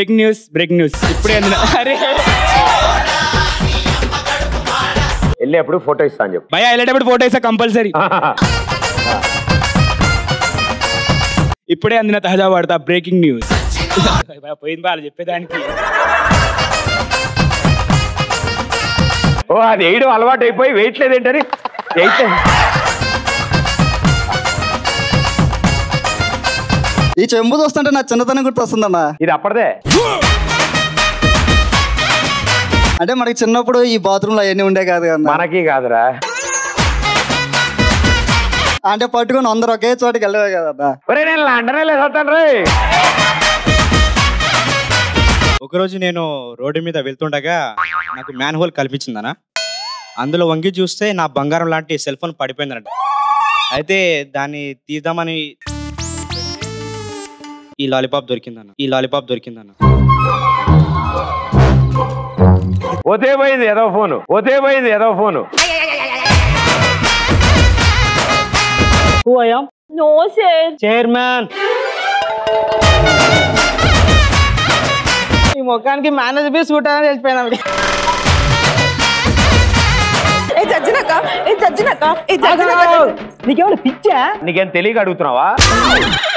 Break news break news ఇప్పుడే అందిన అరే వెళ్ళేప్పుడు ఫోటో ఇస్తా అని చెప్పు భయ వెళ్ళేటప్పుడు ఫోటో ఇస్తా కంపల్సరీ ఇప్పుడే అందిన తాజా వార్త బ్రేకింగ్ న్యూస్ పోయింది వాళ్ళు చెప్పేదానికి ఓ అది వేయడం అలవాటు అయిపోయి వెయిట్ లేదేంటని వెయిట్ ఈ చెంబు చూస్తుంటే నా చిన్నతనం గుర్తు వస్తుందన్నా ఇది అప్పటిదే అంటే మనకి చిన్నప్పుడు ఈ బాత్రూమ్ లో అవన్నీ ఉండే కాదు కదా మనకి కాదురా అంటే పట్టుకొని అందరూ ఒకే చోటుకి వెళ్ళవే కదా ఒరే నేను లండన్ లేదు రే ఒకరోజు నేను రోడ్డు మీద వెళ్తుండగా నాకు మ్యాన్ హోల్ కల్పించిందనా అందులో వంగి చూస్తే నా బంగారం లాంటి సెల్ ఫోన్ పడిపోయిందనంట అయితే దాన్ని తీద్దామని ఈ లాలీపాప్ దొరికిందన్న ఈ లాలీపాప్ దొరికిందన్న పోతే పోయింది ఏదో ఫోను పోతే పోయింది ఏదో phone Who I am? No, sir. Chairman ఈ ముఖానికి మేనేజర్ బి సూట్ అని తెలిసిపోయినా ఏ చచ్చినాక ఏ చచ్చినాక ఏ చచ్చినాక నీకేమైనా పిచ్చా నీకేం తెలియక అడుగుతున్నావా